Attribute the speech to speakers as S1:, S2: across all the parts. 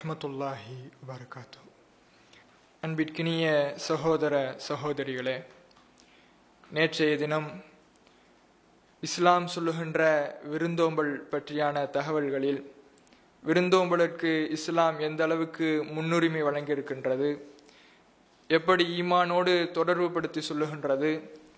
S1: ரஹ்மத்துல்லாஹி வபரகாத்து அன்பிற்கினிய சகோதர சகோதரிகளே நேற்றைய தினம் இஸ்லாம் சொல்லுகின்ற விருந்தோம்பல் பற்றியான தகவல்களில் விருந்தோம்பலுக்கு இஸ்லாம் எந்த அளவுக்கு முன்னுரிமை வழங்கியிருக்கின்றது எப்படி ஈமானோடு தொடர்பு படுத்தி சொல்லுகின்றது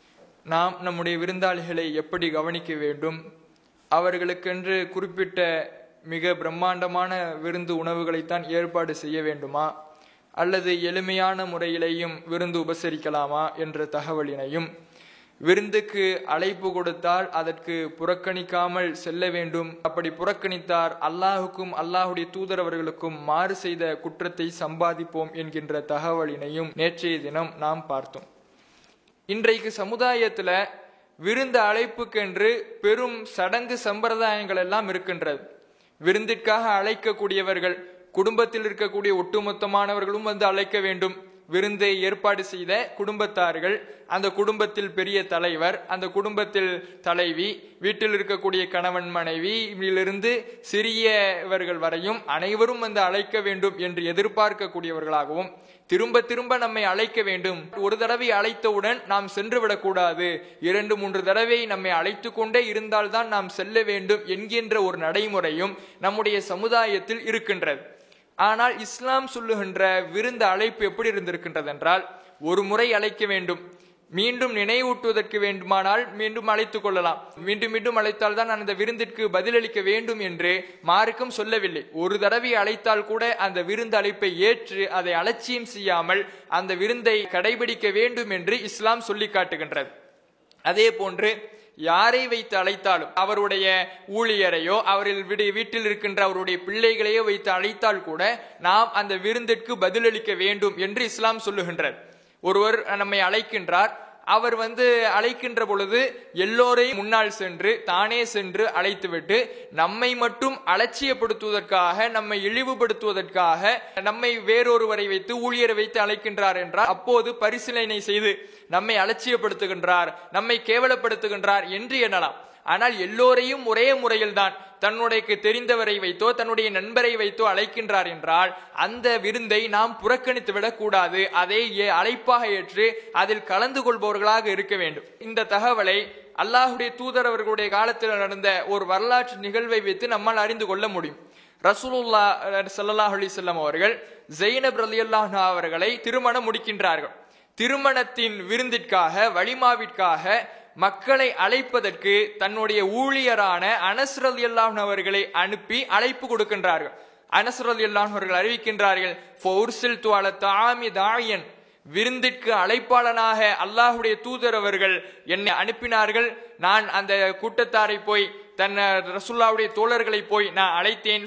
S1: நாம் நம்முடைய விருந்தாளிகளை எப்படி கவனிக்க வேண்டும் அவர்களுக்கென்று குறிப்பிட்ட மிக பிரம்மாண்டமான விருந்து உணவுகளைத்தான் ஏற்பாடு செய்ய வேண்டுமா அல்லது எளிமையான முறையிலேயும் விருந்து உபசரிக்கலாமா என்ற தகவலினையும் விருந்துக்கு அழைப்பு கொடுத்தால் அதற்கு புறக்கணிக்காமல் செல்ல வேண்டும் அப்படி புறக்கணித்தார் அல்லாஹுக்கும் அல்லாஹுடைய தூதரவர்களுக்கும் மாறு செய்த குற்றத்தை சம்பாதிப்போம் என்கின்ற தகவலினையும் நேற்றைய தினம் நாம் பார்த்தோம் இன்றைக்கு சமுதாயத்துல விருந்து அழைப்புக்கென்று பெரும் சடங்கு சம்பிரதாயங்கள் எல்லாம் இருக்கின்றது விருந்திற்காக அழைக்கக்கூடியவர்கள் குடும்பத்தில் இருக்கக்கூடிய ஒட்டுமொத்தமானவர்களும் வந்து அழைக்க வேண்டும் விருந்தை ஏற்பாடு செய்த குடும்பத்தார்கள் அந்த குடும்பத்தில் பெரிய தலைவர் அந்த குடும்பத்தில் தலைவி வீட்டில் இருக்கக்கூடிய கணவன் மனைவியிலிருந்து சிறியவர்கள் வரையும் அனைவரும் வந்து அழைக்க வேண்டும் என்று எதிர்பார்க்கக்கூடியவர்களாகவும் திரும்ப திரும்ப நம்மை அழைக்க வேண்டும் ஒரு தடவை அழைத்தவுடன் நாம் சென்று விடக்கூடாது இரண்டு மூன்று தடவை நம்மை அழைத்து கொண்டே இருந்தால்தான் நாம் செல்ல வேண்டும் என்கின்ற ஒரு நடைமுறையும் நம்முடைய சமுதாயத்தில் இருக்கின்றது ஆனால் இஸ்லாம் சொல்லுகின்ற விருந்து அழைப்பு எப்படி இருந்திருக்கின்றது என்றால் ஒரு முறை அழைக்க வேண்டும் மீண்டும் நினைவூட்டுவதற்கு வேண்டுமானால் மீண்டும் அழைத்துக் கொள்ளலாம் மீண்டும் மீண்டும் அழைத்தால் தான் அந்த விருந்திற்கு பதிலளிக்க வேண்டும் என்று மார்க்கம் சொல்லவில்லை ஒரு தடவை அழைத்தால் கூட அந்த விருந்து அழைப்பை ஏற்று அதை அலட்சியம் செய்யாமல் அந்த விருந்தை கடைபிடிக்க வேண்டும் என்று இஸ்லாம் சொல்லி காட்டுகின்றது அதே போன்று யாரை வைத்து அழைத்தாலும் அவருடைய ஊழியரையோ அவரில் வீட்டில் இருக்கின்ற அவருடைய பிள்ளைகளையோ வைத்து அழைத்தால் கூட நாம் அந்த விருந்திற்கு பதிலளிக்க வேண்டும் என்று இஸ்லாம் சொல்லுகின்றது ஒருவர் நம்மை அழைக்கின்றார் அவர் வந்து அழைக்கின்ற பொழுது எல்லோரையும் முன்னால் சென்று தானே சென்று அழைத்துவிட்டு நம்மை மட்டும் அலட்சியப்படுத்துவதற்காக நம்மை இழிவுபடுத்துவதற்காக நம்மை வேறொருவரை வைத்து ஊழியரை வைத்து அழைக்கின்றார் என்றால் அப்போது பரிசீலனை செய்து நம்மை அலட்சியப்படுத்துகின்றார் நம்மை கேவலப்படுத்துகின்றார் என்று எண்ணலாம் ஆனால் எல்லோரையும் ஒரே முறையில் தான் தன்னுடைய தெரிந்தவரை வைத்தோ தன்னுடைய நண்பரை வைத்தோ அழைக்கின்றார் என்றால் அந்த விருந்தை நாம் புறக்கணித்து விடக்கூடாது அதை அழைப்பாக ஏற்று அதில் கலந்து கொள்பவர்களாக இருக்க வேண்டும் இந்த தகவலை அல்லாஹுடைய தூதர் அவர்களுடைய காலத்தில் நடந்த ஒரு வரலாற்று நிகழ்வை வைத்து நம்மால் அறிந்து கொள்ள முடியும் ரசூலுல்லா சல்லாஹ் அலிசல்லாம் அவர்கள் ஜெயினப் ரலி அல்லாஹ் அவர்களை திருமணம் முடிக்கின்றார்கள் திருமணத்தின் விருந்திற்காக வலிமாவிற்காக மக்களை அழைப்பதற்கு தன்னுடைய ஊழியரான அனஸ்ரல் அல்லாஹ் அவர்களை அனுப்பி அழைப்பு கொடுக்கின்றார்கள் அனஸ்ரல் அல்லாஹ் அவர்கள் அறிவிக்கின்றார்கள் தாயன் விருந்திற்கு அழைப்பாளனாக அல்லாஹுடைய தூதர் அவர்கள் என்னை அனுப்பினார்கள் நான் அந்த கூட்டத்தாரை போய் தன் ரசுல்லாவுடைய தோழர்களை போய் நான் அழைத்தேன்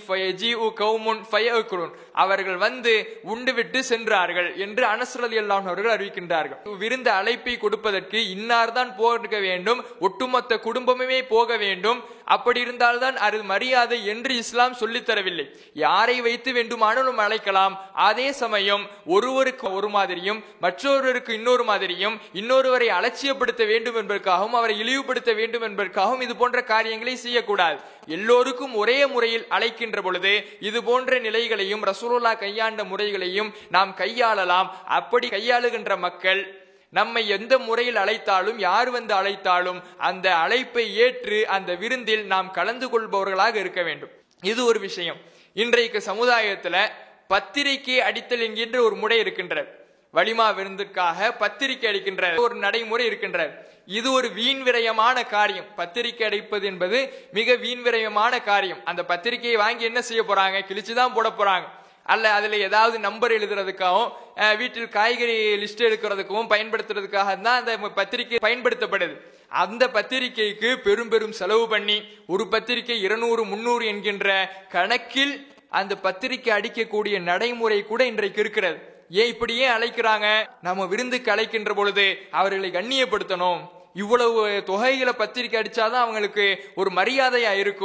S1: அவர்கள் வந்து உண்டுவிட்டு சென்றார்கள் என்று அனசரதி அல்லாஹ் அவர்கள் அறிவிக்கின்றார்கள் விருந்த அழைப்பை கொடுப்பதற்கு இன்னார் தான் போக வேண்டும் ஒட்டுமொத்த குடும்பமே போக வேண்டும் அப்படி இருந்தால்தான் அது மரியாதை என்று இஸ்லாம் சொல்லித் தரவில்லை யாரை வைத்து வேண்டுமானாலும் அழைக்கலாம் அதே சமயம் ஒருவருக்கு ஒரு மாதிரியும் மற்றொருவருக்கு இன்னொரு மாதிரியும் இன்னொருவரை அலட்சியப்படுத்த வேண்டும் என்பதற்காகவும் அவரை இழிவுபடுத்த வேண்டும் என்பதற்காகவும் இது போன்ற காரியங்களை செய்யக்கூடாது எல்லோருக்கும் ஒரே முறையில் அழைக்கின்ற பொழுது இது போன்ற நிலைகளையும் ரசூலுல்லா கையாண்ட முறைகளையும் நாம் கையாளலாம் அப்படி கையாளுகின்ற மக்கள் நம்மை எந்த முறையில் அழைத்தாலும் யார் வந்து அழைத்தாலும் அந்த அழைப்பை ஏற்று அந்த விருந்தில் நாம் கலந்து கொள்பவர்களாக இருக்க வேண்டும் இது ஒரு விஷயம் இன்றைக்கு சமுதாயத்துல பத்திரிகை அடித்தல் என்கின்ற ஒரு முறை இருக்கின்றது வலிமா விருந்திற்காக பத்திரிகை அடிக்கின்ற ஒரு நடைமுறை இருக்கின்றது இது ஒரு வீண் விரயமான காரியம் பத்திரிகை அடிப்பது என்பது மிக வீண் விரயமான காரியம் அந்த பத்திரிகையை வாங்கி என்ன செய்ய போறாங்க கிழிச்சுதான் போட போறாங்க அல்ல அதுல ஏதாவது நம்பர் எழுதுறதுக்காகவும் வீட்டில் காய்கறி லிஸ்ட் எடுக்கிறதுக்கும் பயன்படுத்துறதுக்காக தான் அந்த பத்திரிகை பயன்படுத்தப்படுது அந்த பத்திரிகைக்கு பெரும் பெரும் செலவு பண்ணி ஒரு பத்திரிகை இருநூறு முன்னூறு என்கின்ற கணக்கில் அந்த பத்திரிகை அடிக்கக்கூடிய நடைமுறை கூட இன்றைக்கு இருக்கிறது ஏன் இப்படி ஏன் அழைக்கிறாங்க நம்ம விருந்துக்கு அழைக்கின்ற பொழுது அவர்களை கண்ணியப்படுத்தணும் இவ்வளவு தொகைகளை பத்திரிக்கை அடிச்சாதான் அவங்களுக்கு ஒரு மரியாதையா இருக்கும்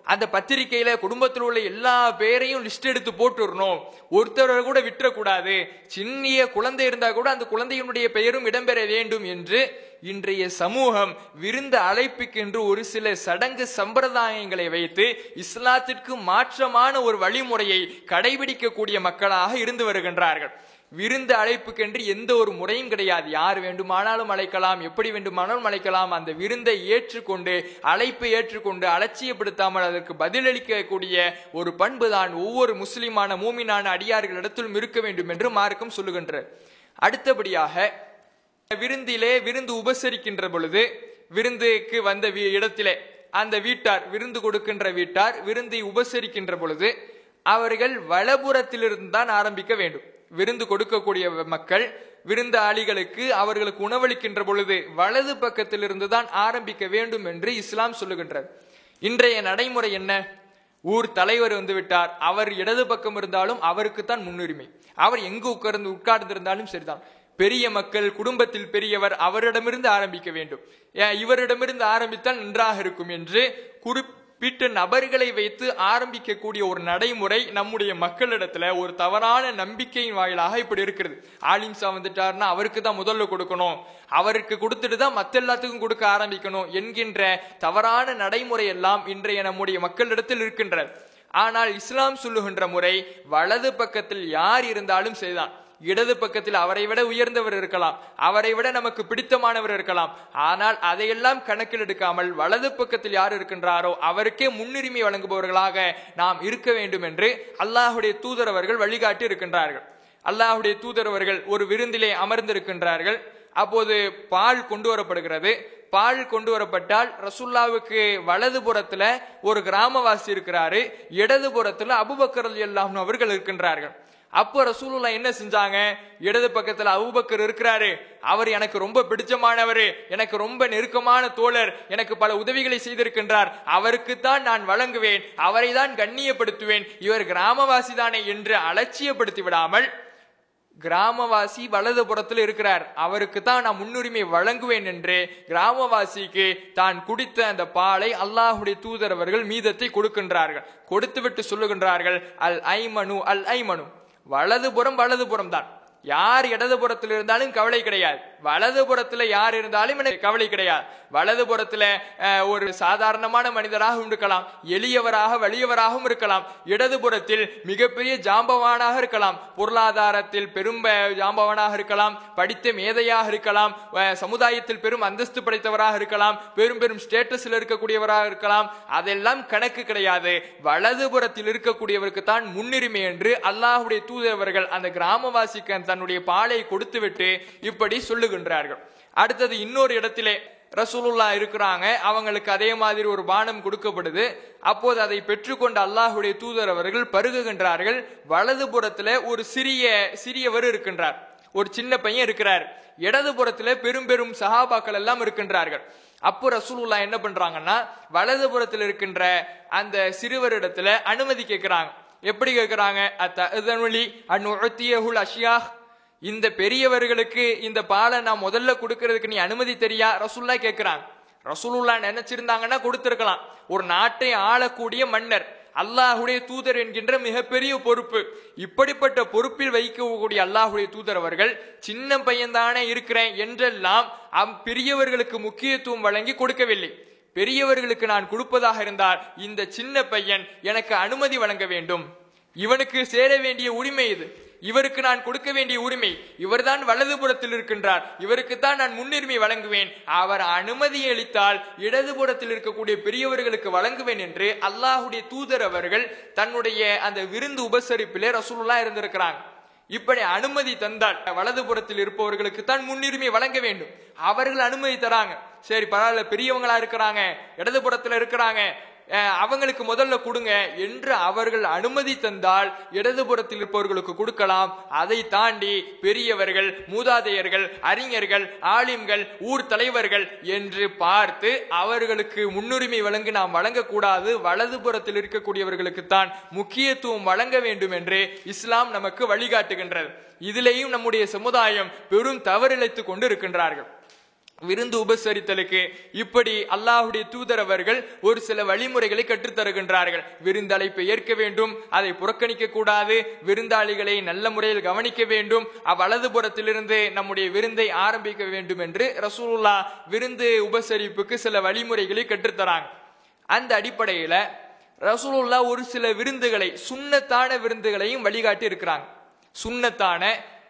S1: அந்த பத்திரிக்கையில குடும்பத்தில் உள்ள எல்லா பேரையும் லிஸ்ட் எடுத்து போட்டுறணும் ஒருத்தரை கூட விட்டுறக்கூடாது சின்னிய குழந்தை இருந்தா கூட அந்த குழந்தையினுடைய பெயரும் இடம்பெற வேண்டும் என்று இன்றைய சமூகம் விருந்த அழைப்புக்கென்று ஒரு சில சடங்கு சம்பிரதாயங்களை வைத்து இஸ்லாத்திற்கு மாற்றமான ஒரு வழிமுறையை கடைபிடிக்கக்கூடிய மக்களாக இருந்து வருகின்றார்கள் விருந்து அழைப்புக்கென்று எந்த ஒரு முறையும் கிடையாது யார் வேண்டுமானாலும் அழைக்கலாம் எப்படி வேண்டுமானாலும் அழைக்கலாம் அந்த விருந்தை ஏற்றுக்கொண்டு அழைப்பை ஏற்றுக்கொண்டு அலட்சியப்படுத்தாமல் அதற்கு பதிலளிக்கக்கூடிய ஒரு பண்பு தான் ஒவ்வொரு முஸ்லிமான மூமினான அடியார்களிடத்திலும் இருக்க வேண்டும் என்று மார்க்கம் சொல்லுகின்ற அடுத்தபடியாக விருந்திலே விருந்து உபசரிக்கின்ற பொழுது விருந்துக்கு வந்த வி- இடத்திலே அந்த வீட்டார் விருந்து கொடுக்கின்ற வீட்டார் விருந்தை உபசரிக்கின்ற பொழுது அவர்கள் வலபுறத்திலிருந்து தான் ஆரம்பிக்க வேண்டும் விருந்து கொடுக்கக்கூடிய மக்கள் விருந்தாளிகளுக்கு அவர்களுக்கு உணவளிக்கின்ற பொழுது வலது பக்கத்திலிருந்து தான் ஆரம்பிக்க வேண்டும் என்று இஸ்லாம் சொல்லுகின்றது இன்றைய நடைமுறை என்ன ஊர் தலைவர் வந்து விட்டார் அவர் இடது பக்கம் இருந்தாலும் அவருக்கு தான் முன்னுரிமை அவர் எங்கு உட்கார்ந்து உட்கார்ந்திருந்தாலும் சரிதான் பெரிய மக்கள் குடும்பத்தில் பெரியவர் அவரிடமிருந்து ஆரம்பிக்க வேண்டும் ஏன் இவரிடமிருந்து ஆரம்பித்தால் நன்றாக இருக்கும் என்று குறிப்பிட்ட நபர்களை வைத்து ஆரம்பிக்கக்கூடிய ஒரு நடைமுறை நம்முடைய மக்களிடத்துல ஒரு தவறான நம்பிக்கையின் வாயிலாக இப்படி இருக்கிறது ஆலிம்சா வந்துட்டாருன்னா அவருக்கு தான் முதல்ல கொடுக்கணும் அவருக்கு கொடுத்துட்டு தான் மத்த எல்லாத்துக்கும் கொடுக்க ஆரம்பிக்கணும் என்கின்ற தவறான நடைமுறை எல்லாம் இன்றைய நம்முடைய மக்களிடத்தில் இருக்கின்றது ஆனால் இஸ்லாம் சொல்லுகின்ற முறை வலது பக்கத்தில் யார் இருந்தாலும் சரிதான் இடது பக்கத்தில் அவரை விட உயர்ந்தவர் இருக்கலாம் அவரை விட நமக்கு பிடித்தமானவர் இருக்கலாம் ஆனால் அதையெல்லாம் கணக்கில் எடுக்காமல் வலது பக்கத்தில் யார் இருக்கின்றாரோ அவருக்கே முன்னுரிமை வழங்குபவர்களாக நாம் இருக்க வேண்டும் என்று அல்லாஹுடைய தூதரவர்கள் வழிகாட்டி இருக்கின்றார்கள் அல்லாஹுடைய தூதரவர்கள் ஒரு விருந்திலே அமர்ந்திருக்கின்றார்கள் அப்போது பால் கொண்டு வரப்படுகிறது பால் கொண்டு வரப்பட்டால் ரசுல்லாவுக்கு வலது புறத்துல ஒரு கிராமவாசி இருக்கிறாரு இடது புறத்துல அபுபக்கர் எல்லாம் அவர்கள் இருக்கின்றார்கள் அப்போ ரசூலுல்லா என்ன செஞ்சாங்க இடது பக்கத்துல அபூபக்கர் இருக்கிறாரு அவர் எனக்கு ரொம்ப பிடிச்சமானவர் எனக்கு ரொம்ப நெருக்கமான தோழர் எனக்கு பல உதவிகளை செய்திருக்கின்றார் அவருக்குத்தான் நான் வழங்குவேன் அவரை தான் கண்ணியப்படுத்துவேன் இவர் கிராமவாசி தானே என்று அலட்சியப்படுத்தி விடாமல் கிராமவாசி வலது புறத்தில் இருக்கிறார் அவருக்கு தான் நான் முன்னுரிமை வழங்குவேன் என்று கிராமவாசிக்கு தான் குடித்த அந்த பாலை அல்லாஹுடைய தூதரவர்கள் மீதத்தை கொடுக்கின்றார்கள் கொடுத்துவிட்டு சொல்லுகின்றார்கள் அல் ஐமனு அல் ஐமனு வலதுபுறம் வலதுபுறம் தான் யார் இடதுபுறத்தில் இருந்தாலும் கவலை கிடையாது வலதுபுறத்துல யார் இருந்தாலும் எனக்கு கவலை கிடையாது வலதுபுறத்துல அஹ், ஒரு சாதாரணமான மனிதராக இருக்கலாம் எளியவராக வலியவராகவும் இருக்கலாம் இடதுபுறத்தில் மிகப்பெரிய ஜாம்பவானாக இருக்கலாம் பொருளாதாரத்தில் பெரும் அஹ், ஜாம்பவானாக இருக்கலாம் படித்த மேதையாக இருக்கலாம் அஹ், சமுதாயத்தில் பெரும் அந்தஸ்து படைத்தவராக இருக்கலாம் பெரும் பெரும் ஸ்டேட்டஸில் இருக்கக்கூடியவராக இருக்கலாம் அதெல்லாம் கணக்கு கிடையாது வலதுபுறத்தில் இருக்கக்கூடியவருக்கு தான் முன்னுரிமை என்று அல்லாஹுடைய தூதரவர்கள் அந்த கிராமவாசிக்கு தன்னுடைய பாலை கொடுத்துவிட்டு இப்படி சொல்லுகின்றார்கள் அடுத்தது இன்னொரு இடத்திலே ரசூலுல்லா இருக்கிறாங்க அவங்களுக்கு அதே மாதிரி ஒரு பானம் கொடுக்கப்படுது அப்போது அதை பெற்றுக்கொண்ட அல்லாஹுடைய தூதர் அவர்கள் பருகுகின்றார்கள் வலதுபுறத்துல ஒரு சிறிய சிறியவர் இருக்கின்றார் ஒரு சின்ன பையன் இருக்கிறார் இடதுபுறத்துல பெரும் பெரும் சஹாபாக்கள் எல்லாம் இருக்கின்றார்கள் அப்போ ரசூலுல்லா என்ன பண்றாங்கன்னா வலதுபுறத்தில் இருக்கின்ற அந்த சிறுவரிடத்துல அனுமதி கேட்கிறாங்க எப்படி கேட்கிறாங்க அத்தனுலி அந்நுழத்தியகுல் அஷியாஹ் இந்த பெரியவர்களுக்கு இந்த பாலை நான் முதல்ல கொடுக்கறதுக்கு நீ அனுமதி தெரியா ரசூல்லா கேட்கிறாங்க ரசூலுல்லா நினைச்சிருந்தாங்கன்னா கொடுத்திருக்கலாம் ஒரு நாட்டை ஆளக்கூடிய மன்னர் அல்லாஹுடைய தூதர் என்கின்ற மிகப்பெரிய பொறுப்பு இப்படிப்பட்ட பொறுப்பில் வைக்கக்கூடிய அல்லாஹுடைய தூதர் அவர்கள் சின்ன பையன்தானே இருக்கிறேன் என்றெல்லாம் அம் பெரியவர்களுக்கு முக்கியத்துவம் வழங்கி கொடுக்கவில்லை பெரியவர்களுக்கு நான் கொடுப்பதாக இருந்தால் இந்த சின்ன பையன் எனக்கு அனுமதி வழங்க வேண்டும் இவனுக்கு சேர வேண்டிய உரிமை இது இவருக்கு நான் கொடுக்க வேண்டிய உரிமை இவர்தான் வலதுபுறத்தில் இருக்கின்றார் இவருக்குத்தான் நான் முன்னுரிமை வழங்குவேன் அவர் அனுமதி அளித்தால் இடதுபுறத்தில் இருக்கக்கூடிய பெரியவர்களுக்கு வழங்குவேன் என்று அல்லாஹுடைய தூதர் அவர்கள் தன்னுடைய அந்த விருந்து உபசரிப்பிலே ரசூலுல்லா இருந்திருக்கிறாங்க இப்படி அனுமதி தந்தால் வலதுபுறத்தில் இருப்பவர்களுக்கு தான் முன்னுரிமை வழங்க வேண்டும் அவர்கள் அனுமதி தராங்க சரி பரவாயில்ல பெரியவங்களா இருக்கிறாங்க இடதுபுறத்துல இருக்கிறாங்க அஹ், அவங்களுக்கு முதல்ல கொடுங்க என்று அவர்கள் அனுமதி தந்தால் இடதுபுறத்தில் இருப்பவர்களுக்கு கொடுக்கலாம் அதை தாண்டி பெரியவர்கள் மூதாதையர்கள் அறிஞர்கள் ஆலிம்கள் ஊர் தலைவர்கள் என்று பார்த்து அவர்களுக்கு முன்னுரிமை வழங்கி நாம் வழங்கக்கூடாது வலதுபுறத்தில் இருக்கக்கூடியவர்களுக்கு தான் முக்கியத்துவம் வழங்க வேண்டும் என்று இஸ்லாம் நமக்கு வழிகாட்டுகின்றது இதிலேயும் நம்முடைய சமுதாயம் பெரும் தவறிழைத்துக் கொண்டு இருக்கின்றார்கள் விருந்து உபசரித்தலுக்கு இப்படி அல்லாஹுடைய தூதரவர்கள் ஒரு சில வழிமுறைகளை கற்றுத்தருகின்றார்கள் விருந்தழைப்பை ஏற்க வேண்டும் அதை புறக்கணிக்க கூடாது விருந்தாளிகளை நல்ல முறையில் கவனிக்க வேண்டும் அவ்வலதுபுறத்திலிருந்து நம்முடைய விருந்தை ஆரம்பிக்க வேண்டும் என்று ரசூலுல்லா விருந்து உபசரிப்புக்கு சில வழிமுறைகளை கற்றுத்தராங்க அந்த அடிப்படையில ரசூலுல்லா ஒரு சில விருந்துகளை சுண்ணத்தான விருந்துகளையும் வழிகாட்டி இருக்கிறாங்க சுண்ணத்தான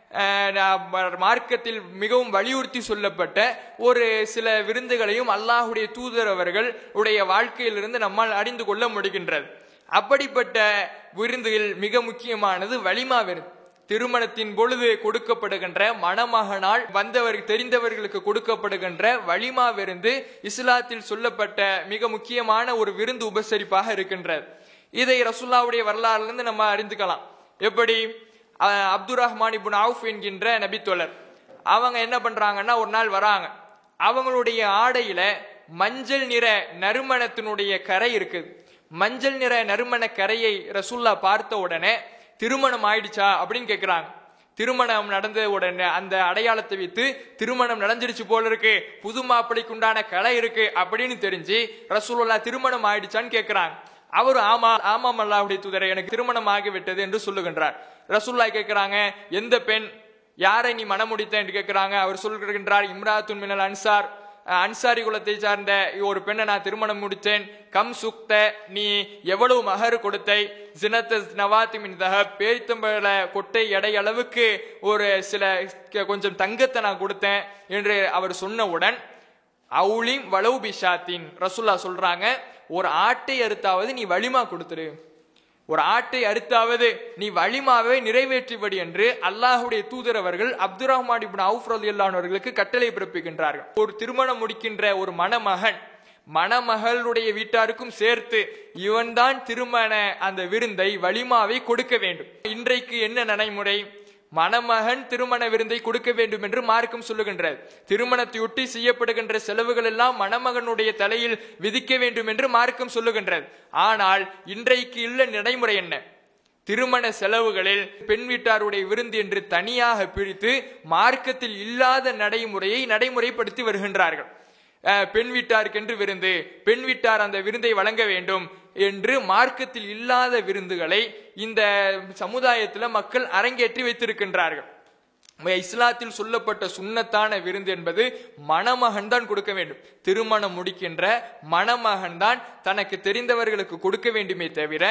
S1: மார்க்கத்தில் மிகவும் வலியுறுத்தி சொல்லப்பட்ட ஒரு சில விருந்துகளையும் அல்லாஹுடைய தூதர் அவர்கள் உடைய வாழ்க்கையிலிருந்து நம்மால் அறிந்து கொள்ள முடிகின்றது அப்படிப்பட்ட விருந்துகள் மிக முக்கியமானது வலிமா விருந்து திருமணத்தின் பொழுது கொடுக்கப்படுகின்ற மணமகனால் வந்தவர் தெரிந்தவர்களுக்கு கொடுக்கப்படுகின்ற வலிமா விருந்து இஸ்லாத்தில் சொல்லப்பட்ட மிக முக்கியமான ஒரு விருந்து உபசரிப்பாக இருக்கின்றது இதை ரசுல்லாவுடைய வரலாறுலேருந்து நம்ம அறிந்துக்கலாம் எப்படி அப்துல் ரஹ்மான் இபுன் அவுஃப் என்கின்ற நபித்தோழர் அவங்க என்ன பண்றாங்கன்னா ஒரு நாள் வராங்க அவங்களுடைய ஆடையில மஞ்சள் நிற நறுமணத்தினுடைய கரை இருக்குது மஞ்சள் நிற நறுமண கரையை ரசுல்லா பார்த்த உடனே திருமணம் ஆயிடுச்சா அப்படின்னு கேக்குறாங்க திருமணம் நடந்த உடனே அந்த அடையாளத்தை வைத்து திருமணம் நடந்துருச்சு போல இருக்கு புது மாப்பிளைக்கு உண்டான கலை இருக்கு அப்படின்னு தெரிஞ்சு ரசூலுல்லா திருமணம் ஆயிடுச்சான்னு கேக்குறாங்க அவர் ஆமா ஆமாம் அல்லாஹுடைய தூதரை எனக்கு திருமணம் ஆகிவிட்டது என்று சொல்லுகின்றார் ரசூல்லா கேட்கிறாங்க எந்த பெண் யாரை நீ மனம் முடித்த என்று கேட்கிறாங்க அவர் சொல்கின்றார் இம்ராத்துன் மினல் அன்சார் அன்சாரி குலத்தை சார்ந்த ஒரு பெண்ணை நான் திருமணம் முடித்தேன் கம் சுக்த நீ எவ்வளவு மகர் கொடுத்தை ஜினத்த நவாத்தி மின் தக பேரித்தம்பள கொட்டை எடை அளவுக்கு ஒரு சில கொஞ்சம் தங்கத்தை நான் கொடுத்தேன் என்று அவர் சொன்னவுடன் அவுளிம் வளவு பிஷாத்தின் ரசுல்லா சொல்றாங்க ஒரு ஆட்டை அறுத்தாவது நீ வலிமா கொடுத்துரு ஒரு ஆட்டை அறுத்தாவது நீ வலிமாவை நிறைவேற்றிபடி என்று அல்லாஹுடைய தூதர் அவர்கள் அப்துல் ரஹ்மான் இப்னு அவுஃப் ரலியல்லானவர்களுக்கு கட்டளை பிறப்பிக்கின்றார்கள் ஒரு திருமணம் முடிக்கின்ற ஒரு மணமகன் மணமகளுடைய வீட்டாருக்கும் சேர்த்து இவன்தான் திருமண அந்த விருந்தை வலிமாவை கொடுக்க வேண்டும் இன்றைக்கு என்ன நடைமுறை மணமகன் திருமண விருந்தை கொடுக்க வேண்டும் என்று மார்க்கம் சொல்லுகின்றது திருமணத்தையொட்டி செய்யப்படுகின்ற செலவுகள் எல்லாம் மணமகனுடைய தலையில் விதிக்க வேண்டும் என்று மார்க்கம் சொல்லுகின்றது ஆனால் இன்றைக்கு உள்ள நடைமுறை என்ன திருமண செலவுகளில் பெண் வீட்டாருடைய விருந்து என்று தனியாக பிரித்து மார்க்கத்தில் இல்லாத நடைமுறையை நடைமுறைப்படுத்தி வருகின்றார்கள் பெண் வீட்டாருக்கென்று விருந்து பெண் வீட்டார் அந்த விருந்தை வழங்க வேண்டும் என்று மார்க்கத்தில் இல்லாத விருந்துகளை இந்த சமுதாயத்தில் மக்கள் அரங்கேற்றி வைத்திருக்கின்றார்கள் இஸ்லாத்தில் சொல்லப்பட்ட சுண்ணத்தான விருந்து என்பது மணமகன் தான் கொடுக்க வேண்டும் திருமணம் முடிக்கின்ற மணமகன் தான் தனக்கு தெரிந்தவர்களுக்கு கொடுக்க வேண்டுமே தவிர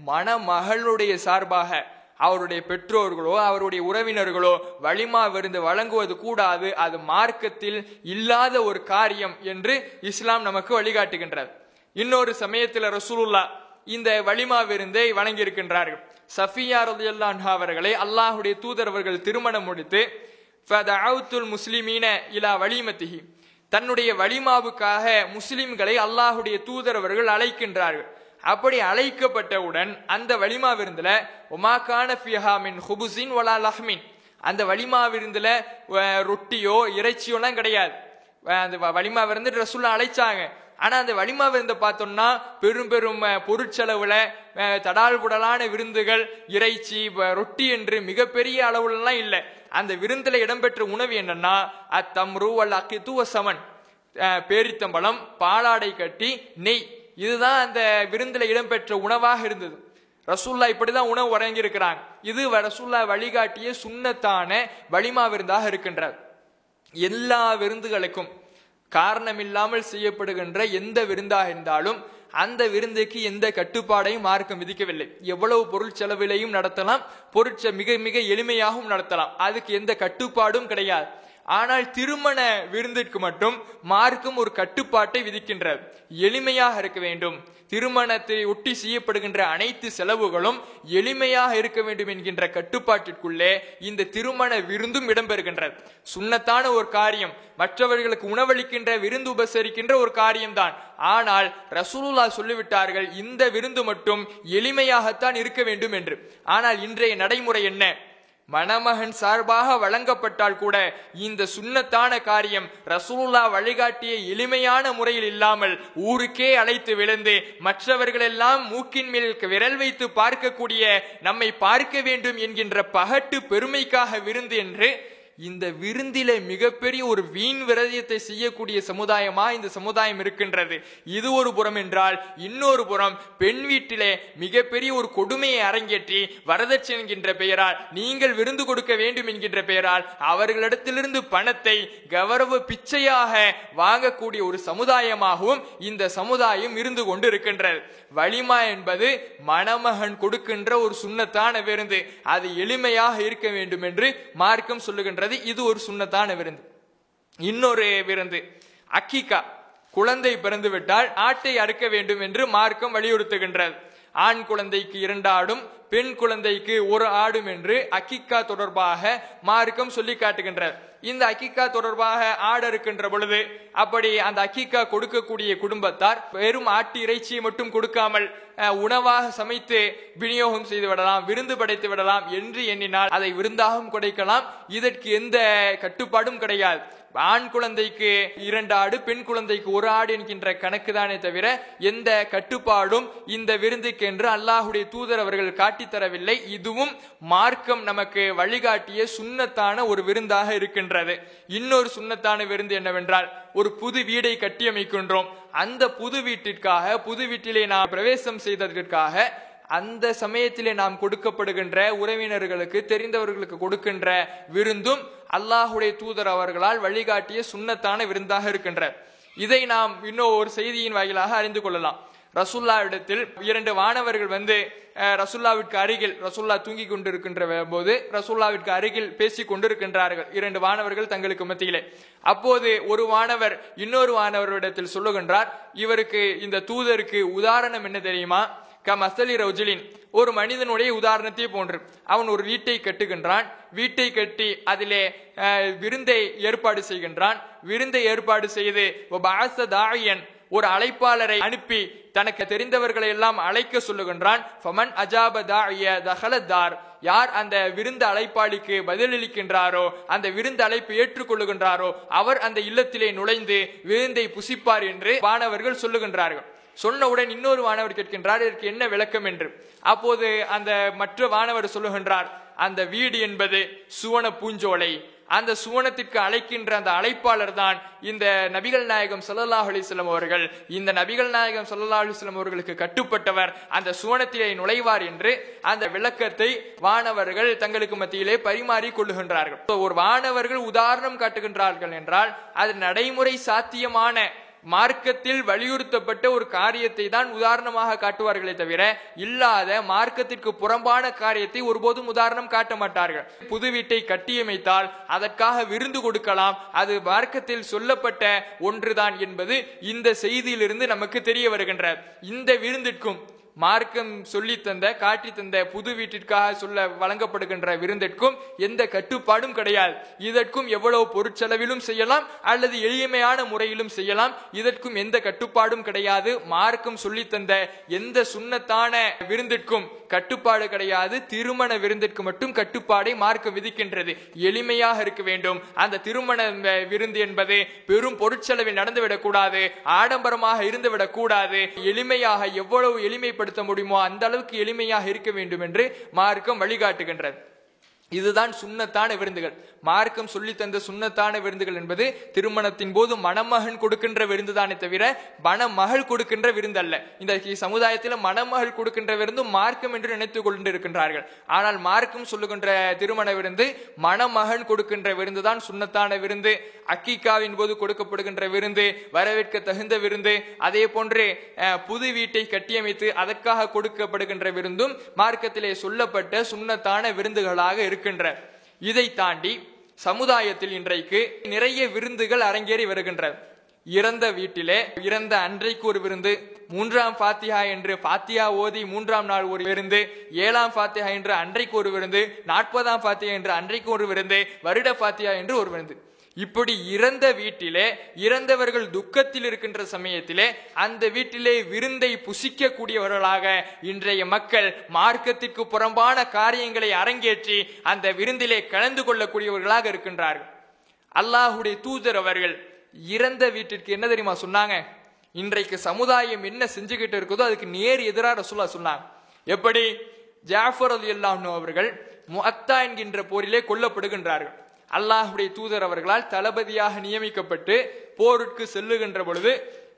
S1: மணமகளுடைய சார்பாக அவருடைய பெற்றோர்களோ அவருடைய உறவினர்களோ வலிமா விருந்து வழங்குவது கூடாது அது மார்க்கத்தில் இல்லாத ஒரு காரியம் என்று இஸ்லாம் நமக்கு வழிகாட்டுகின்றது இன்னொரு சமயத்தில் ரசூலுல்லா இந்த வலிமா விருந்தை வழங்கி இருக்கின்றார்கள் சஃபியா ரலியல்லாஹு அவர்களை அல்லாஹுடைய தூதர் அவர்கள் திருமணம் முடித்து ஃபதஅவுத்துல் முஸ்லிமீன இலா வலிமத்திஹி தன்னுடைய வலிமாவுக்காக முஸ்லிம்களை அல்லாஹுடைய தூதர் அவர்கள் அழைக்கின்றார்கள் அப்படி அழைக்கப்பட்டவுடன் அந்த வலிமா விருந்துல ஒமாக்கான ஃபிஹா மின் ஹுபுசின் வலா லஹ்மின் அந்த வலிமா விருந்துல ரொட்டியோ இறைச்சியோலாம் கிடையாது அந்த வலிமா விருந்து ரசூல்லா அழைச்சாங்க ஆனா அந்த வலிமா விருந்தை பார்த்தோம்னா பெரும் பெரும் பொருட்செலவுல தடால் புடலான விருந்துகள் இறைச்சி ரொட்டி என்று மிகப்பெரிய அளவுலலாம் இல்லை அந்த விருந்துல இடம்பெற்ற உணவு என்னன்னா அத்தம்ரு வல் அக்கித்துவ சமன் பேரித்தம்பழம் பாலாடை கட்டி நெய் இதுதான் அந்த விருந்துல இடம்பெற்ற உணவாக இருந்தது ரசூல்லா இப்படிதான் உணவு வழங்கி இருக்கிறாங்க இது ரசூல்லா வழிகாட்டிய சுண்ணத்தான வலிமா விருந்தாக இருக்கின்றது எல்லா விருந்துகளுக்கும் காரணமில்லாமல் செய்யப்படுகின்ற எந்த விருந்தாக இருந்தாலும் அந்த விருந்துக்கு எந்த கட்டுப்பாடையும் மார்க்கம் விதிக்கவில்லை எவ்வளவு பொருள் செலவிலையும் நடத்தலாம் பொருட்ச மிக மிக எளிமையாகவும் நடத்தலாம் அதுக்கு எந்த கட்டுப்பாடும் கிடையாது ஆனால் திருமண விருந்திற்கு மட்டும் மார்க்கம் ஒரு கட்டுப்பாட்டை விதிக்கின்றது எளிமையாக இருக்க வேண்டும் திருமணத்தை ஒட்டி செய்யப்படுகின்ற அனைத்து செலவுகளும் எளிமையாக இருக்க வேண்டும் என்கின்ற கட்டுப்பாட்டிற்குள்ளே இந்த திருமண விருந்தும் இடம்பெறுகின்றது சுண்ணத்தான ஒரு காரியம் மற்றவர்களுக்கு உணவளிக்கின்ற விருந்து உபசரிக்கின்ற ஒரு காரியம்தான் ஆனால் ரசூலுல்லா சொல்லிவிட்டார்கள் இந்த விருந்து மட்டும் எளிமையாகத்தான் இருக்க வேண்டும் என்று ஆனால் இன்றைய நடைமுறை என்ன மணமகன் சார்பாக வழங்கப்பட்டால் கூட இந்த சுண்ணத்தான காரியம் ரசூலுல்லா வழிகாட்டிய எளிமையான முறையில் இல்லாமல் ஊருக்கே அழைத்து விழுந்து மற்றவர்களெல்லாம் மூக்கின் மேல் விரல் வைத்து பார்க்கக்கூடிய நம்மை பார்க்க வேண்டும் என்கின்ற பகட்டு பெருமைக்காக விருந்து என்று இந்த விருந்திலே மிகப்பெரிய ஒரு வீண் விரதியத்தை செய்யக்கூடிய சமுதாயமா இந்த சமுதாயம் இருக்கின்றது இது ஒரு புறம் என்றால் இன்னொரு புறம் பெண் வீட்டிலே மிகப்பெரிய ஒரு கொடுமையை அரங்கேற்றி வரதட்சணை என்கின்ற பெயரால் நீங்கள் விருந்து கொடுக்க வேண்டும் என்கின்ற பெயரால் அவர்களிடத்திலிருந்து பணத்தை கௌரவ பிச்சையாக வாங்கக்கூடிய ஒரு சமுதாயமாகவும் இந்த சமுதாயம் இருந்து கொண்டு இருக்கின்றது வலிமா என்பது மணமகன் கொடுக்கின்ற ஒரு சுண்ணத்தான விருந்து அது எளிமையாக இருக்க வேண்டும் என்று மார்க்கம் சொல்லுகின்றது இது ஒரு சுண்ணத்தான விருந்து இன்னொரு விருந்து அக்கிகா குழந்தை பிறந்து விட்டால் ஆட்டை அறுக்க வேண்டும் என்று மார்க்கம் வலியுறுத்துகின்றது ஆண் குழந்தைக்கு இரண்டு ஆடும் பெண் குழந்தைக்கு ஒரு ஆடும் என்று அக்கிக்கா தொடர்பாக மார்க்கம் சொல்லி காட்டுகின்றது இந்த அக்கிக்கா தொடர்பாக ஆடு இருக்கின்ற பொழுது அப்படி அந்த அக்கிக்கா கொடுக்கக்கூடிய குடும்பத்தார் வெறும் ஆட்டு இறைச்சியை மட்டும் கொடுக்காமல் அஹ், உணவாக சமைத்து விநியோகம் செய்து விடலாம் விருந்து படைத்து விடலாம் என்று எண்ணினால் அதை விருந்தாகவும் கொடுக்கலாம் இதற்கு எந்த கட்டுப்பாடும் கிடையாது ஆண் குழந்தைக்கு இரண்டு ஆடு பெண் குழந்தைக்கு ஒரு ஆடு என்கின்ற கணக்கு தானே தவிர எந்த கட்டுப்பாடும் இந்த விருந்துக்கு என்று அல்லாஹுடைய தூதர் அவர்கள் காட்டித் தரவில்லை இதுவும் மார்க்கம் நமக்கு வழிகாட்டிய சுண்ணத்தான ஒரு விருந்தாக இருக்கின்றது இன்னொரு சுண்ணத்தான விருந்து என்னவென்றால் ஒரு புது வீடை கட்டியமைக்கின்றோம் அந்த புது வீட்டிற்காக புது வீட்டிலே நாம் பிரவேசம் செய்ததற்காக அந்த சமயத்திலே நாம் கொடுக்கப்படுகின்ற உறவினர்களுக்கு தெரிந்தவர்களுக்கு கொடுக்கின்ற விருந்தும் அல்லாஹுடைய தூதர் அவர்களால் வழிகாட்டிய சுண்ணத்தான விருந்தாக இருக்கின்ற இதை நாம் இன்னும் ஒரு செய்தியின் வாயிலாக அறிந்து கொள்ளலாம் ரசுல்லாவிடத்தில் இரண்டு வானவர்கள் வந்து அஹ், ரசுல்லாவிற்கு அருகில் ரசுல்லா தூங்கி கொண்டிருக்கின்ற போது ரசுல்லாவிற்கு அருகில் பேசிக் கொண்டிருக்கின்றார்கள் இரண்டு வானவர்கள் தங்களுக்கு மத்தியிலே அப்போது ஒரு வானவர் இன்னொரு வானவரிடத்தில் சொல்லுகின்றார் இவருக்கு இந்த தூதருக்கு உதாரணம் என்ன தெரியுமா கமசலி ரவுஜலின் ஒரு மனிதனுடைய உதாரணத்தை போன்று அவன் ஒரு வீட்டை கட்டுகின்றான் வீட்டை கட்டி அதிலே அஹ், விருந்தை ஏற்பாடு செய்கின்றான் விருந்தை ஏற்பாடு செய்து பாச தாயன் ஒரு அழைப்பாளரை அனுப்பி தனக்கு தெரிந்தவர்களை எல்லாம் அழைக்க சொல்லுகின்றான் ஃபமன் அஜாப தாய தஹலத்தார் யார் அந்த விருந்து அழைப்பாளிக்கு பதிலளிக்கின்றாரோ அந்த விருந்து அழைப்பு ஏற்றுக்கொள்ளுகின்றாரோ அவர் அந்த இல்லத்திலே நுழைந்து விருந்தை புசிப்பார் என்று வானவர்கள் சொல்லுகின்றார்கள் சொன்னவுடன் இன்னொரு வானவர் கேட்கின்றார் இதற்கு என்ன விளக்கம் என்று அப்போது அந்த மற்ற வானவர் சொல்லுகின்றார் அந்த வீடு என்பது சுவன பூஞ்சோலை அந்த சுவனத்திற்கு அழைக்கின்ற அந்த அழைப்பாளர் தான் இந்த நபிகள் நாயகம் ஸல்லல்லாஹு அலைஹி வஸல்லம் அவர்கள் இந்த நபிகள் நாயகம் ஸல்லல்லாஹு அலைஹி வஸல்லம் அவர்களுக்கு கட்டுப்பட்டவர் அந்த சுவனத்திலே நுழைவார் என்று அந்த விளக்கத்தை வானவர்கள் தங்களுக்கு மத்தியிலே பரிமாறி கொள்ளுகின்றார்கள் So, ஒரு வானவர்கள் உதாரணம் காட்டுகின்றார்கள் என்றால் அது நடைமுறை சாத்தியமான மார்க்கத்தில் வலியுறுத்தப்பட்ட ஒரு காரியத்தை தான் உதாரணமாக காட்டுவார்களே தவிர இல்லாத மார்க்கத்திற்கு புறம்பான காரியத்தை ஒருபோதும் உதாரணம் காட்ட மாட்டார்கள் புது வீட்டை கட்டியமைத்தால் அதற்காக விருந்து கொடுக்கலாம் அது மார்க்கத்தில் சொல்லப்பட்ட ஒன்றுதான் என்பது இந்த செய்தியிலிருந்து நமக்கு தெரிய வருகின்ற இந்த விருந்திற்கும் மார்க்கம் சொல்லி தந்த காட்டி தந்த புது வீட்டிற்காக சொல்ல வழங்கப்படுகின்ற விருந்திற்கும் எந்த கட்டுப்பாடும் கிடையாது இதற்கும் எவ்வளவு பொருட்செலவிலும் செய்யலாம் அல்லது எளிமையான முறையிலும் செய்யலாம் இதற்கும் எந்த கட்டுப்பாடும் கிடையாது மார்க்கம் சொல்லி தந்த எந்த சுண்ணத்தான விருந்திற்கும் கட்டுப்பாடு கிடையாது திருமண விருந்திற்கு மட்டும் கட்டுப்பாடை மார்க்கம் விதிக்கின்றது எளிமையாக இருக்க வேண்டும் அந்த திருமண அஹ், விருந்து என்பது பெரும் பொருட்செலவில் நடந்துவிடக் கூடாது ஆடம்பரமாக இருந்துவிடக் கூடாது எளிமையாக எவ்வளவு எளிமைப்படுத்த முடியுமோ அந்த அளவுக்கு எளிமையாக இருக்க வேண்டும் என்று மார்க்கம் வழிகாட்டுகின்றது இதுதான் சுண்ணத்தான விருந்துகள் மார்க்கம் சொல்லி தந்த சுண்ணத்தான விருந்துகள் என்பது திருமணத்தின் போது மணமகன் கொடுக்கின்ற விருந்துதானே தவிர மணமகள் கொடுக்கின்ற விருந்து அல்ல இந்த சமுதாயத்தில் மணமகள் கொடுக்கின்ற விருந்து மார்க்கம் என்று நினைத்துக் கொண்டிருக்கின்றார்கள் ஆனால் மார்க்கம் சொல்லுகின்ற திருமண விருந்து மணமகன் கொடுக்கின்ற விருந்துதான் சுண்ணத்தான விருந்து அக்கிகாவின் போது கொடுக்கப்படுகின்ற விருந்து வரவேற்க தகுந்த விருந்து அதே போன்று அஹ், புது வீட்டை கட்டியமைத்து அதற்காக கொடுக்கப்படுகின்ற விருந்தும் மார்க்கத்திலே சொல்லப்பட்ட சுண்ணத்தான விருந்துகளாக இருக்கின்ற இதை தாண்டி சமுதாயத்தில் இன்றைக்கு நிறைய விருந்துகள் அரங்கேறி வருகின்றன இறந்த வீட்டிலே இறந்த அன்றைக்கு ஒரு விருந்து மூன்றாம் ஃபாத்திஹா என்று ஃபாத்தியா ஓதி மூன்றாம் நாள் ஒரு விருந்து ஏழாம் ஃபாத்திஹா என்று அன்றைக்கு ஒரு விருந்து நாற்பதாம் ஃபாத்தியா என்று அன்றைக்கு ஒரு விருந்து வருட ஃபாத்தியா என்று ஒரு விருந்து இப்படி இறந்த வீட்டிலே இறந்தவர்கள் துக்கத்தில் இருக்கின்ற சமயத்திலே அந்த வீட்டிலே விருந்தை புசிக்க கூடியவர்களாக இன்றைய மக்கள் மார்க்கத்திற்கு புறம்பான காரியங்களை அரங்கேற்றி அந்த விருந்திலே கலந்து கொள்ளக்கூடியவர்களாக இருக்கின்றார்கள் அல்லாஹுடைய தூதர் அவர்கள் இறந்த வீட்டிற்கு என்ன தெரியுமா சொன்னாங்க இன்றைக்கு சமுதாயம் என்ன செஞ்சுக்கிட்டு இருக்குதோ அதுக்கு நேர் எதிராக ரசூலா சொன்னாங்க எப்படி ஜாஃபர் அலி அல்லாஹ் அவர்கள் முஅத்தா என்கின்ற போரிலே கொல்லப்படுகின்றார்கள் அல்லாஹுடைய தூதர் அவர்களால் தளபதியாக நியமிக்கப்பட்டு போருக்கு செல்லுகின்ற பொழுது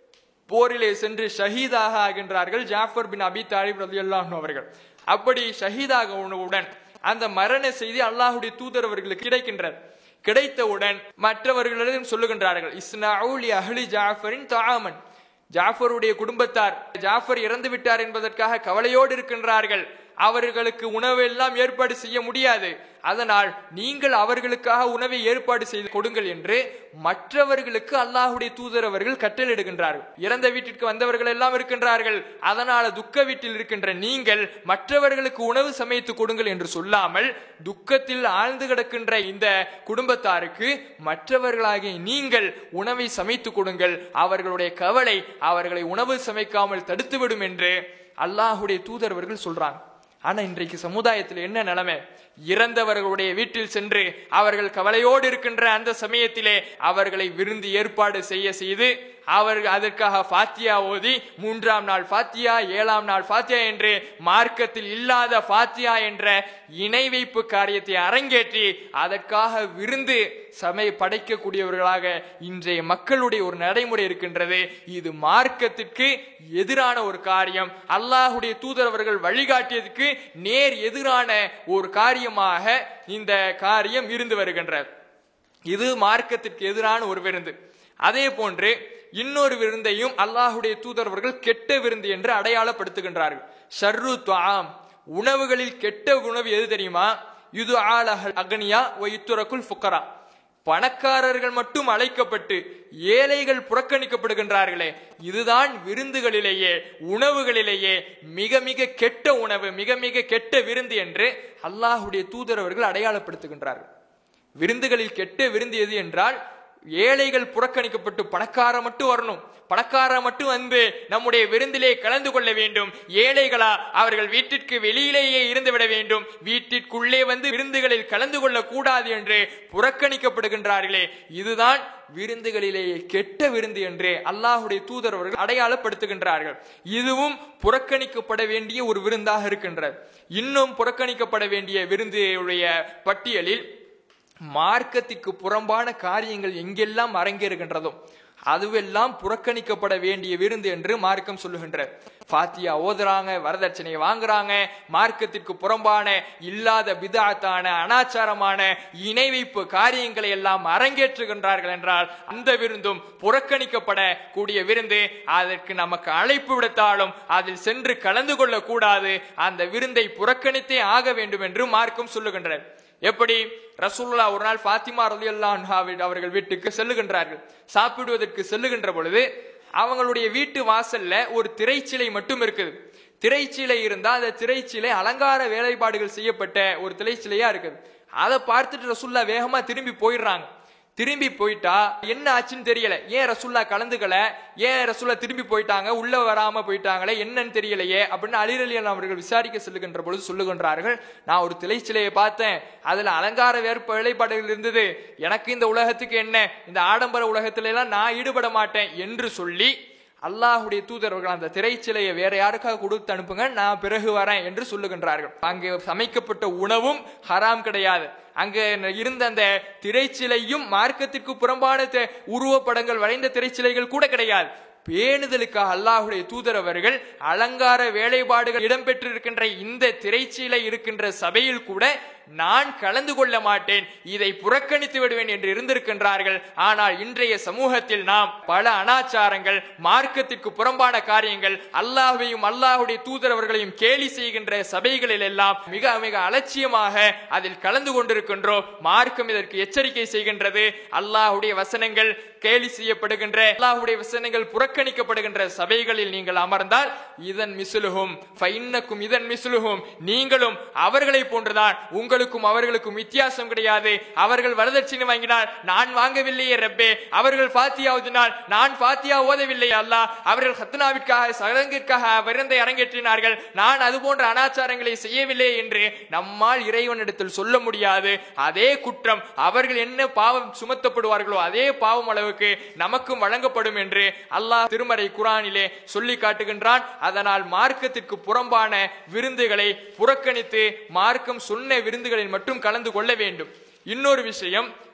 S1: போரிலே சென்று ஷஹீதாக ஆகின்றார்கள் ஜாஃபர் பின் அபி தாலிப் ரலியல்லாஹு அவர்கள் அப்படி ஷஹீதாக உணவுடன் அந்த மரண செய்தி அல்லாஹுடைய தூதர் அவர்களுக்கு கிடைக்கின்றது கிடைத்தவுடன் மற்றவர்களிடம் சொல்லுகின்றார்கள் இஸ்னாவுலி அஹ்லி ஜாஃபரின் தாமன் ஜாஃபருடைய குடும்பத்தார் ஜாஃபர் இறந்து விட்டார் என்பதற்காக கவலையோடு இருக்கின்றார்கள் அவர்களுக்கு உணவு எல்லாம் ஏற்பாடு செய்ய முடியாது அதனால் நீங்கள் அவர்களுக்காக உணவை ஏற்பாடு செய்து கொடுங்கள் என்று மற்றவர்களுக்கு அல்லாஹுடைய தூதர் அவர்கள் கட்டளையிடுகின்றார்கள் இறந்த வீட்டிற்கு வந்தவர்கள் எல்லாம் இருக்கின்றார்கள் அதனால துக்க வீட்டில் இருக்கின்ற நீங்கள் மற்றவர்களுக்கு உணவு சமைத்து கொடுங்கள் என்று சொல்லாமல் துக்கத்தில் ஆழ்ந்து கிடக்கின்ற இந்த குடும்பத்தாருக்கு மற்றவர்களாகிய நீங்கள் உணவை சமைத்து கொடுங்கள் அவர்களுடைய கவலை அவர்களை உணவு சமைக்காமல் தடுத்துவிடும் என்று அல்லாஹுடைய தூதரவர்கள் சொல்றாங்க ஆனா இன்றைக்கு சமுதாயத்தில் என்ன நிலைமை இறந்தவர்களுடைய வீட்டில் சென்று அவர்கள் கவலையோடு இருக்கின்ற அந்த சமயத்திலே அவர்களை விருந்து ஏற்பாடு செய்ய செய்து அவர்கள் அதற்காக ஃபாத்தியா ஓதி மூன்றாம் நாள் ஃபாத்தியா ஏழாம் நாள் ஃபாத்தியா என்று மார்க்கத்தில் இல்லாத ஃபாத்தியா என்ற இணை வைப்பு காரியத்தை அரங்கேற்றி அதற்காக விருந்து சமை படைக்கக்கூடியவர்களாக இன்றைய மக்களுடைய ஒரு நடைமுறை இருக்கின்றது இது மார்க்கத்திற்கு எதிரான ஒரு காரியம் அல்லாஹுடைய தூதர் அவர்கள் வழிகாட்டியதுக்கு நேர் எதிரான ஒரு காரியமாக இந்த காரியம் இருந்து வருகின்றது இது மார்க்கத்திற்கு எதிரான ஒரு விருந்து அதே போன்று இன்னொரு விருந்தையும் அல்லாஹுடைய தூதரவர்கள் கெட்ட விருந்து என்று அடையாளப்படுத்துகின்றார்கள் ஷர்ரு துவாம் உணவுகளில் கெட்ட உணவு எது தெரியுமா இது ஆலஹல் அக்னியா ஒயுத்துரக்குல் ஃபுக்கரா பணக்காரர்கள் மட்டும் அழைக்கப்பட்டு ஏழைகள் புறக்கணிக்கப்படுகின்றார்களே இதுதான் விருந்துகளிலேயே உணவுகளிலேயே மிக மிக கெட்ட உணவு மிக மிக கெட்ட விருந்து என்று அல்லாஹுடைய தூதர் அவர்கள் அடையாளப்படுத்துகின்றார்கள் விருந்துகளில் கெட்ட விருந்து எது என்றால் ஏழைகள் புறக்கணிக்கப்பட்டு பணக்கார மட்டும் வரணும் பணக்கார மட்டும் வந்து நம்முடைய விருந்திலே கலந்து கொள்ள வேண்டும் ஏழைகளா அவர்கள் வீட்டிற்கு வெளியிலேயே இருந்து விட வேண்டும் வீட்டிற்குள்ளே வந்து விருந்துகளில் கலந்து கொள்ள கூடாது என்று புறக்கணிக்கப்படுகின்றார்களே இதுதான் விருந்துகளிலேயே கெட்ட விருந்து என்று அல்லாஹுடைய தூதர் அவர்கள் அடையாளப்படுத்துகின்றார்கள் இதுவும் புறக்கணிக்கப்பட வேண்டிய ஒரு விருந்தாக இருக்கின்றது இன்னும் புறக்கணிக்கப்பட வேண்டிய விருந்துடைய பட்டியலில் மார்க்கத்திற்கு புறம்பான காரியங்கள் எங்கெல்லாம் அரங்கேறுகின்றதோ அதுவெல்லாம் புறக்கணிக்கப்பட வேண்டிய விருந்து என்று மார்க்கம் சொல்லுகின்றது பாத்தியா ஓதுறாங்க வரதட்சணை வாங்குறாங்க மார்க்கத்திற்கு புறம்பான இல்லாத பிதாத்தான அனாச்சாரமான இணை வைப்பு காரியங்களை எல்லாம் அரங்கேற்றுகின்றார்கள் என்றால் அந்த விருந்தும் புறக்கணிக்கப்பட கூடிய விருந்து அதற்கு நமக்கு அழைப்பு விடுத்தாலும் அதில் சென்று கலந்து கொள்ள கூடாது அந்த விருந்தை புறக்கணித்தே ஆக வேண்டும் என்று மார்க்கம் சொல்லுகின்றது எப்படி ரசூல்லா ஒரு நாள் பாத்திமா ரலி அவர்கள் வீட்டுக்கு செல்லுகின்றார்கள் சாப்பிடுவதற்கு செல்லுகின்ற பொழுது அவங்களுடைய வீட்டு வாசல்ல ஒரு திரைச்சிலை மட்டும் இருக்குது திரைச்சிலை இருந்தா அந்த திரைச்சிலை அலங்கார வேலைப்பாடுகள் செய்யப்பட்ட ஒரு திரைச்சிலையா இருக்குது அதை பார்த்துட்டு ரசூல்லா வேகமா திரும்பி போயிடுறாங்க திரும்பி போயிட்டா என்ன ஆச்சுன்னு தெரியல ஏன் ரசுல்லா கலந்துக்கல ஏன் ரசுல்லா திரும்பி போயிட்டாங்க உள்ள வராம போயிட்டாங்களே என்னன்னு தெரியலையே அப்படின்னு அலிரலியன் அவர்கள் விசாரிக்க செல்லுகின்ற பொழுது சொல்லுகின்றார்கள் நான் ஒரு திளைச்சிலையை பார்த்தேன் அதுல அலங்கார வேற்ப வேலைப்பாடுகள் இருந்தது எனக்கு இந்த உலகத்துக்கு என்ன இந்த ஆடம்பர உலகத்துல எல்லாம் நான் ஈடுபட மாட்டேன் என்று சொல்லி அல்லாஹுடைய தூதரவர்கள் அந்த திரைச்சிலையை வேற யாருக்காக கொடுத்து அனுப்புங்க நான் பிறகு வரேன் என்று சொல்லுகின்றார்கள் அங்கே சமைக்கப்பட்ட உணவும் ஹராம் கிடையாது அங்க இருந்த அந்த திரைச்சிலையும் மார்க்கத்திற்கு புறம்பான உருவப்படங்கள் வரைந்த திரைச்சிலைகள் கூட கிடையாது பேணுதலுக்காக அல்லாஹுடைய தூதரவர்கள் அலங்கார வேலைப்பாடுகள் இடம்பெற்றிருக்கின்ற இந்த திரைச்சீலை இருக்கின்ற சபையில் கூட நான் கலந்து கொள்ள மாட்டேன் இதை புறக்கணித்து விடுவேன் என்று இருந்திருக்கின்றார்கள் ஆனால் இன்றைய சமூகத்தில் நாம் பல அனாச்சாரங்கள் மார்க்கத்திற்கு புறம்பான காரியங்கள் அல்லாஹையும் அல்லாஹுடைய தூதரவர்களையும் கேலி செய்கின்ற சபைகளில் எல்லாம் மிக மிக அலட்சியமாக அதில் கலந்து கொண்டிருக்கின்றோம் மார்க்கம் இதற்கு எச்சரிக்கை செய்கின்றது அல்லாஹுடைய வசனங்கள் கேலி செய்யப்படுகின்ற அல்லாஹுடைய வசனங்கள் புறக்கணிக்கப்படுகின்ற சபைகளில் நீங்கள் அமர்ந்தால் இதன் மிசுலுகும் ஃபைன்னக்கும் இதன் மிசுலுகும் நீங்களும் அவர்களை போன்றுதான் உங்களுக்கும் அவர்களுக்கும் வித்தியாசம் கிடையாது அவர்கள் வரதட்சணை வாங்கினால் நான் வாங்கவில்லையே ரப்பே அவர்கள் பாத்தியா ஓதினால் நான் பாத்தியா ஓதவில்லை அல்லாஹ் அவர்கள் ஹத்னாவிற்காக சடங்கிற்காக விருந்தை அரங்கேற்றினார்கள் நான் அது போன்ற அனாச்சாரங்களை செய்யவில்லை என்று நம்மால் இறைவனிடத்தில் சொல்ல முடியாது அதே குற்றம் அவர்கள் என்ன பாவம் சுமத்தப்படுவார்களோ அதே பாவம் அளவுக்கு நமக்கும் வழங்கப்படும் என்று அல்லாஹ் திருமறை குரானிலே சொல்லி காட்டுகின்றான் அதனால் மார்க்கத்திற்கு புறம்பான விருந்துகளை புறக்கணித்து மார்க்கம் சொன்ன விருந்துகளில் மட்டும் கலந்து கொள்ள வேண்டும் இன்னொரு விஷயம்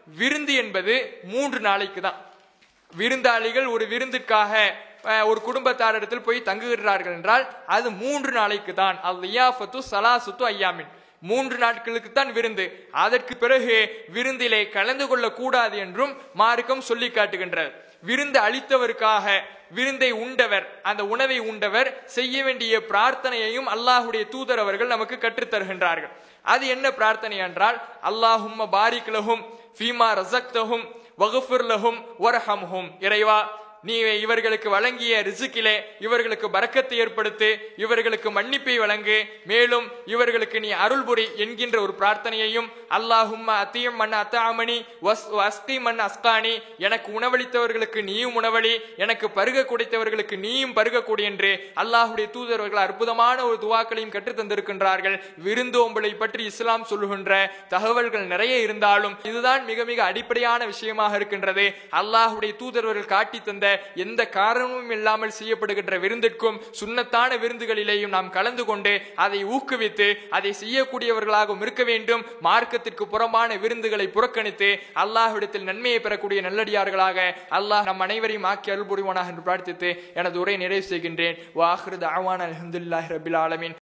S1: விருந்து என்பது மூன்று நாளைக்கு தான் விருந்தாளிகள் ஒரு விருந்துக்காக அஹ், ஒரு குடும்பத்தாரிடத்தில் போய் தங்குகிறார்கள் என்றால் அது மூன்று நாளைக்கு தான் அல் லியாஃபத்து சலாசுத்து ஐயாமின் மூன்று நாட்களுக்கு தான் விருந்து அதற்கு பிறகு விருந்திலே கலந்து கொள்ள கூடாது என்றும் மார்க்கம் சொல்லி காட்டுகின்றது விருந்து அளித்தவருக்காக விருந்தை உண்டவர் அந்த உணவை உண்டவர் செய்ய வேண்டிய பிரார்த்தனையையும் அல்லாஹுடைய தூதர் அவர்கள் நமக்கு கற்றுத் தருகின்றார்கள் அது என்ன பிரார்த்தனை என்றால் அல்லாஹும்ம பாரிக் லஹும் ஃபீமா ரசக்தஹும் வகுஃபிர் லஹும் வரஹம்ஹும் இறைவா நீ இவர்களுக்கு வழங்கிய ரிசுக்கிலே இவர்களுக்கு பரக்கத்தை ஏற்படுத்து இவர்களுக்கு மன்னிப்பை வழங்கு மேலும் இவர்களுக்கு நீ அருள் புரி என்கின்ற ஒரு பிரார்த்தனையையும் அல்லாஹும்ம அத்தியம் மண் அத்தாமணி வஸ் அஸ்தி மண் அஸ்கானி எனக்கு உணவளித்தவர்களுக்கு நீயும் உணவளி எனக்கு பருக குடைத்தவர்களுக்கு நீயும் பருகக்கூடி என்று அல்லாஹுடைய தூதரவர்கள் அற்புதமான ஒரு துவாக்களையும் கற்றுத் தந்திருக்கின்றார்கள் விருந்தோம்பலை பற்றி இஸ்லாம் சொல்லுகின்ற தகவல்கள் நிறைய இருந்தாலும் இதுதான் மிக மிக அடிப்படையான விஷயமாக இருக்கின்றது அல்லாஹுடைய தூதரவர்கள் காட்டி தந்த எந்த காரணமும் இல்லாமல் செய்யப்படுகின்ற விருந்திற்கும் சுண்ணத்தான விருந்துகளிலேயும் நாம் கலந்து கொண்டு அதை ஊக்குவித்து அதை செய்யக்கூடியவர்களாகவும் இருக்க வேண்டும் மார்க்கத்திற்கு புறம்பான விருந்துகளை புறக்கணித்து அல்லாஹ்விடத்தில் நன்மையை பெறக்கூடிய நல்லடியார்களாக அல்லாஹ் நம் அனைவரையும் ஆக்கி அருள் புரிவானாக என்று பிரார்த்தித்து எனது உரை நிறைவு செய்கின்றேன் வாஹிருத் அவான் அலமதுல்லாஹி ரபில் ஆலமின்